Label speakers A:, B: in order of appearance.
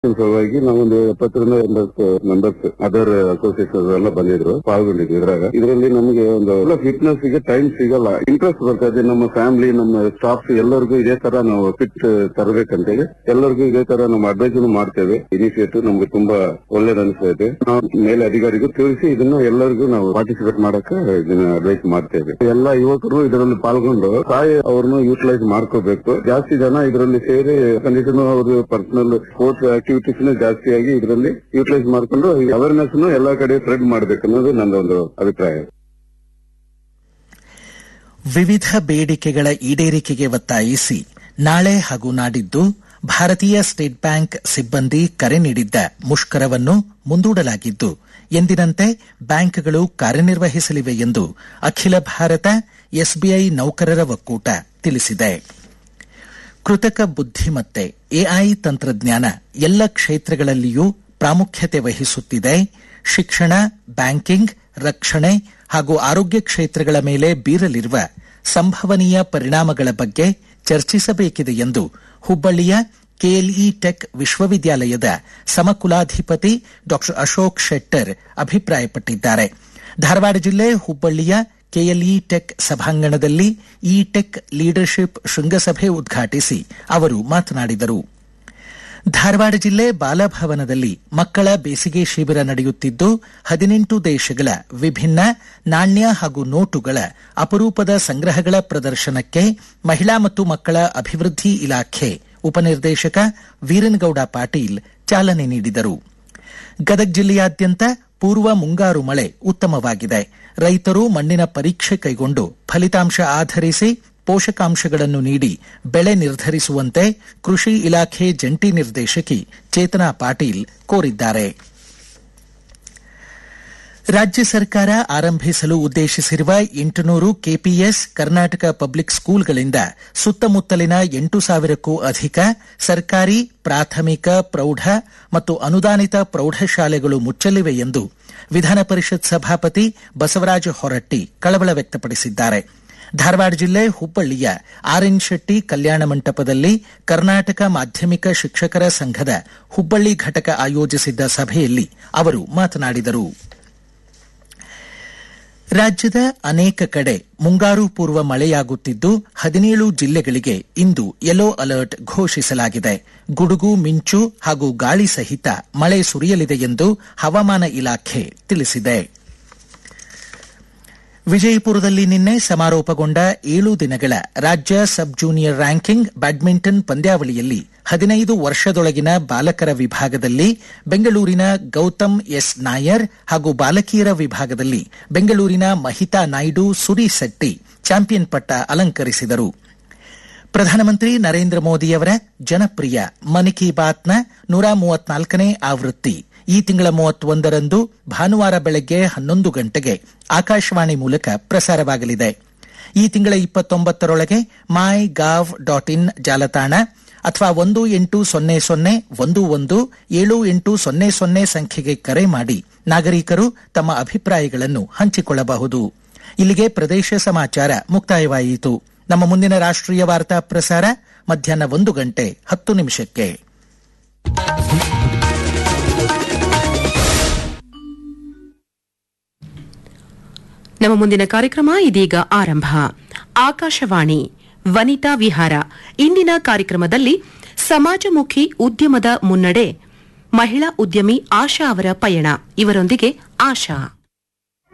A: ಸಲುವಾಗಿ ನಾವೊಂದು ಎಪ್ಪತ್ತರಿಂದ ಎಂಬತ್ತು ಮೆಂಬರ್ಸ್ ಅದರ್ ಅಸೋಸಿಯೇಷನ್ ಎಲ್ಲ ಬಂದಿದ್ರು ಪಾಲ್ಗೊಂಡಿದ್ವಿ ಇದ್ರಾಗ ಇದರಲ್ಲಿ ನಮಗೆ ಒಂದು ಫಿಟ್ನೆಸ್ ಗೆ ಟೈಮ್ ಸಿಗಲ್ಲ ಇಂಟ್ರೆಸ್ಟ್ ಬರ್ತಾ ಇದೆ ನಮ್ಮ ಫ್ಯಾಮಿಲಿ ನಮ್ಮ ಸ್ಟಾಫ್ ಎಲ್ಲರಿಗೂ ಇದೇ ತರ ನಾವು ಫಿಟ್ ತರಬೇಕಂತೇಳಿ ಎಲ್ಲರಿಗೂ ಇದೇ ತರ ನಾವು ಅಡ್ವೈಸ್ ಮಾಡ್ತೇವೆ ಇನಿಷಿಯೇಟಿವ್ ನಮ್ಗೆ ತುಂಬಾ ಒಳ್ಳೇದು ಅನಿಸ್ತಾ ಇದೆ ನಾವು ಮೇಲೆ ಅಧಿಕಾರಿಗೂ ತಿಳಿಸಿ ಇದನ್ನ ಎಲ್ಲರಿಗೂ ನಾವು ಪಾರ್ಟಿಸಿಪೇಟ್ ಮಾಡಕ್ಕೆ ಇದನ್ನ ಅಡ್ವೈಸ್ ಮಾಡ್ತೇವೆ ಎಲ್ಲ ಯುವಕರು ಇದರಲ್ಲಿ ಪಾಲ್ಗೊಂಡು ತಾಯಿ ಅವ್ರನ್ನ ಯೂಟಿಲೈಸ್ ಮಾಡ್ಕೋಬೇಕು ಜಾಸ್ತಿ ಜನ ಇದರಲ್ಲಿ ಸೇರಿ ಕಂಡೀಷನ್ ಅವರು ಪರ್ಸನಲ್ ಸ್ಪೋರ್ಟ್ಸ್ ಆಕ್ಟಿವಿಟೀಸ್ ಜಾಸ್ತಿಯಾಗಿ ಇದರಲ್ಲಿ ಯೂಟಿಲೈಸ್ ಮಾಡ್ಕೊಂಡು ಅವೇರ್ನೆಸ್ ಎಲ್ಲಾ ಕಡೆ ಸ್ಪ್ರೆಡ್ ಮಾಡ್ಬೇಕು ಅನ್ನೋದು ನನ್ನ ಒಂದು ಅಭಿಪ್ರಾಯ
B: ವಿವಿಧ ಬೇಡಿಕೆಗಳ ಈಡೇರಿಕೆಗೆ ಒತ್ತಾಯಿಸಿ ನಾಳೆ ಹಾಗೂ ನಾಡಿದ್ದು ಭಾರತೀಯ ಸ್ಟೇಟ್ ಬ್ಯಾಂಕ್ ಸಿಬ್ಬಂದಿ ಕರೆ ನೀಡಿದ್ದ ಮುಷ್ಕರವನ್ನು ಮುಂದೂಡಲಾಗಿದ್ದು ಎಂದಿನಂತೆ ಬ್ಯಾಂಕ್ಗಳು ಕಾರ್ಯನಿರ್ವಹಿಸಲಿವೆ ಎಂದು ಅಖಿಲ ಭಾರತ ಎಸ್ಬಿಐ ನೌಕರರ ಒಕ್ಕೂಟ ತಿಳಿಸಿದೆ ಕೃತಕ ಬುದ್ಧಿಮತ್ತೆ ಎಐ ತಂತ್ರಜ್ಞಾನ ಎಲ್ಲ ಕ್ಷೇತ್ರಗಳಲ್ಲಿಯೂ ಪ್ರಾಮುಖ್ಯತೆ ವಹಿಸುತ್ತಿದೆ ಶಿಕ್ಷಣ ಬ್ಯಾಂಕಿಂಗ್ ರಕ್ಷಣೆ ಹಾಗೂ ಆರೋಗ್ಯ ಕ್ಷೇತ್ರಗಳ ಮೇಲೆ ಬೀರಲಿರುವ ಸಂಭವನೀಯ ಪರಿಣಾಮಗಳ ಬಗ್ಗೆ ಚರ್ಚಿಸಬೇಕಿದೆ ಎಂದು ಹುಬ್ಬಳ್ಳಿಯ ಕೆಎಲ್ಇ ಟೆಕ್ ವಿಶ್ವವಿದ್ಯಾಲಯದ ಸಮಕುಲಾಧಿಪತಿ ಡಾ ಅಶೋಕ್ ಶೆಟ್ಟರ್ ಅಭಿಪ್ರಾಯಪಟ್ಟಿದ್ದಾರೆ ಧಾರವಾಡ ಜಿಲ್ಲೆ ಹುಬ್ಬಳ್ಳಿಯ ಕೆಎಲ್ಇ ಟೆಕ್ ಸಭಾಂಗಣದಲ್ಲಿ ಇ ಟೆಕ್ ಲೀಡರ್ಶಿಪ್ ಶೃಂಗಸಭೆ ಉದ್ಘಾಟಿಸಿ ಅವರು ಮಾತನಾಡಿದರು ಧಾರವಾಡ ಜಿಲ್ಲೆ ಬಾಲಭವನದಲ್ಲಿ ಮಕ್ಕಳ ಬೇಸಿಗೆ ಶಿಬಿರ ನಡೆಯುತ್ತಿದ್ದು ಹದಿನೆಂಟು ದೇಶಗಳ ವಿಭಿನ್ನ ನಾಣ್ಯ ಹಾಗೂ ನೋಟುಗಳ ಅಪರೂಪದ ಸಂಗ್ರಹಗಳ ಪ್ರದರ್ಶನಕ್ಕೆ ಮಹಿಳಾ ಮತ್ತು ಮಕ್ಕಳ ಅಭಿವೃದ್ಧಿ ಇಲಾಖೆ ಉಪನಿರ್ದೇಶಕ ವೀರನಗೌಡ ಪಾಟೀಲ್ ಚಾಲನೆ ನೀಡಿದರು ಗದಗ ಜಿಲ್ಲೆಯಾದ್ಯಂತ ಪೂರ್ವ ಮುಂಗಾರು ಮಳೆ ಉತ್ತಮವಾಗಿದೆ ರೈತರು ಮಣ್ಣಿನ ಪರೀಕ್ಷೆ ಕೈಗೊಂಡು ಫಲಿತಾಂಶ ಆಧರಿಸಿ ಪೋಷಕಾಂಶಗಳನ್ನು ನೀಡಿ ಬೆಳೆ ನಿರ್ಧರಿಸುವಂತೆ ಕೃಷಿ ಇಲಾಖೆ ಜಂಟಿ ನಿರ್ದೇಶಕಿ ಚೇತನಾ ಪಾಟೀಲ್ ಕೋರಿದ್ದಾರೆ ರಾಜ್ಯ ಸರ್ಕಾರ ಆರಂಭಿಸಲು ಉದ್ದೇಶಿಸಿರುವ ಎಂಟುನೂರು ಕೆಪಿಎಸ್ ಕರ್ನಾಟಕ ಪಬ್ಲಿಕ್ ಸ್ಕೂಲ್ಗಳಿಂದ ಸುತ್ತಮುತ್ತಲಿನ ಎಂಟು ಸಾವಿರಕ್ಕೂ ಅಧಿಕ ಸರ್ಕಾರಿ ಪ್ರಾಥಮಿಕ ಪ್ರೌಢ ಮತ್ತು ಅನುದಾನಿತ ಪ್ರೌಢಶಾಲೆಗಳು ಮುಚ್ಚಲಿವೆ ಎಂದು ವಿಧಾನ ಪರಿಷತ್ ಸಭಾಪತಿ ಬಸವರಾಜ ಹೊರಟ್ಟಿ ಕಳವಳ ವ್ಯಕ್ತಪಡಿಸಿದ್ದಾರೆ ಧಾರವಾಡ ಜಿಲ್ಲೆ ಹುಬ್ಬಳ್ಳಿಯ ಆರ್ಎನ್ ಶೆಟ್ಟಿ ಕಲ್ಯಾಣ ಮಂಟಪದಲ್ಲಿ ಕರ್ನಾಟಕ ಮಾಧ್ಯಮಿಕ ಶಿಕ್ಷಕರ ಸಂಘದ ಹುಬ್ಬಳ್ಳಿ ಘಟಕ ಆಯೋಜಿಸಿದ್ದ ಸಭೆಯಲ್ಲಿ ಅವರು ಮಾತನಾಡಿದರು ರಾಜ್ಯದ ಅನೇಕ ಕಡೆ ಮುಂಗಾರು ಪೂರ್ವ ಮಳೆಯಾಗುತ್ತಿದ್ದು ಹದಿನೇಳು ಜಿಲ್ಲೆಗಳಿಗೆ ಇಂದು ಯೆಲ್ಲೋ ಅಲರ್ಟ್ ಘೋಷಿಸಲಾಗಿದೆ ಗುಡುಗು ಮಿಂಚು ಹಾಗೂ ಗಾಳಿ ಸಹಿತ ಮಳೆ ಸುರಿಯಲಿದೆ ಎಂದು ಹವಾಮಾನ ಇಲಾಖೆ ತಿಳಿಸಿದೆ ವಿಜಯಪುರದಲ್ಲಿ ನಿನ್ನೆ ಸಮಾರೋಪಗೊಂಡ ಏಳು ದಿನಗಳ ರಾಜ್ಯ ಸಬ್ ಜೂನಿಯರ್ ರ್ಯಾಂಕಿಂಗ್ ಬ್ಯಾಡ್ಮಿಂಟನ್ ಪಂದ್ಯಾವಳಿಯಲ್ಲಿ ಹದಿನೈದು ವರ್ಷದೊಳಗಿನ ಬಾಲಕರ ವಿಭಾಗದಲ್ಲಿ ಬೆಂಗಳೂರಿನ ಗೌತಮ್ ಎಸ್ ನಾಯರ್ ಹಾಗೂ ಬಾಲಕಿಯರ ವಿಭಾಗದಲ್ಲಿ ಬೆಂಗಳೂರಿನ ಮಹಿತಾ ನಾಯ್ಡು ಸುರಿಸೆಟ್ಟಿ ಚಾಂಪಿಯನ್ ಪಟ್ಟ ಅಲಂಕರಿಸಿದರು ಪ್ರಧಾನಮಂತ್ರಿ ನರೇಂದ್ರ ಮೋದಿಯವರ ಜನಪ್ರಿಯ ಮನ್ ಕಿ ಬಾತ್ನ ನೂರ ಮೂವತ್ನಾಲ್ಕನೇ ಆವೃತ್ತಿ ಈ ತಿಂಗಳ ಮೂವತ್ತೊಂದರಂದು ಭಾನುವಾರ ಬೆಳಗ್ಗೆ ಹನ್ನೊಂದು ಗಂಟೆಗೆ ಆಕಾಶವಾಣಿ ಮೂಲಕ ಪ್ರಸಾರವಾಗಲಿದೆ ಈ ತಿಂಗಳ ಇಪ್ಪತ್ತೊಂಬತ್ತರೊಳಗೆ ಮೈ ಗಾವ್ ಡಾಟ್ ಇನ್ ಜಾಲತಾಣ ಅಥವಾ ಒಂದು ಎಂಟು ಸೊನ್ನೆ ಸೊನ್ನೆ ಒಂದು ಒಂದು ಏಳು ಎಂಟು ಸೊನ್ನೆ ಸೊನ್ನೆ ಸಂಖ್ಯೆಗೆ ಕರೆ ಮಾಡಿ ನಾಗರಿಕರು ತಮ್ಮ ಅಭಿಪ್ರಾಯಗಳನ್ನು ಹಂಚಿಕೊಳ್ಳಬಹುದು ಇಲ್ಲಿಗೆ ಪ್ರದೇಶ ಸಮಾಚಾರ ಮುಕ್ತಾಯವಾಯಿತು ನಮ್ಮ ಮುಂದಿನ ರಾಷ್ಟ್ರೀಯ ವಾರ್ತಾ ಪ್ರಸಾರ ಮಧ್ಯಾಹ್ನ ಒಂದು ಗಂಟೆ ಹತ್ತು ನಿಮಿಷಕ್ಕೆ
C: ನಮ್ಮ ಮುಂದಿನ ಕಾರ್ಯಕ್ರಮ ಇದೀಗ ಆರಂಭ ಆಕಾಶವಾಣಿ ವನಿತಾ ವಿಹಾರ ಇಂದಿನ ಕಾರ್ಯಕ್ರಮದಲ್ಲಿ ಸಮಾಜಮುಖಿ ಉದ್ಯಮದ ಮುನ್ನಡೆ ಮಹಿಳಾ ಉದ್ಯಮಿ ಆಶಾ ಅವರ ಪಯಣ ಇವರೊಂದಿಗೆ ಆಶಾ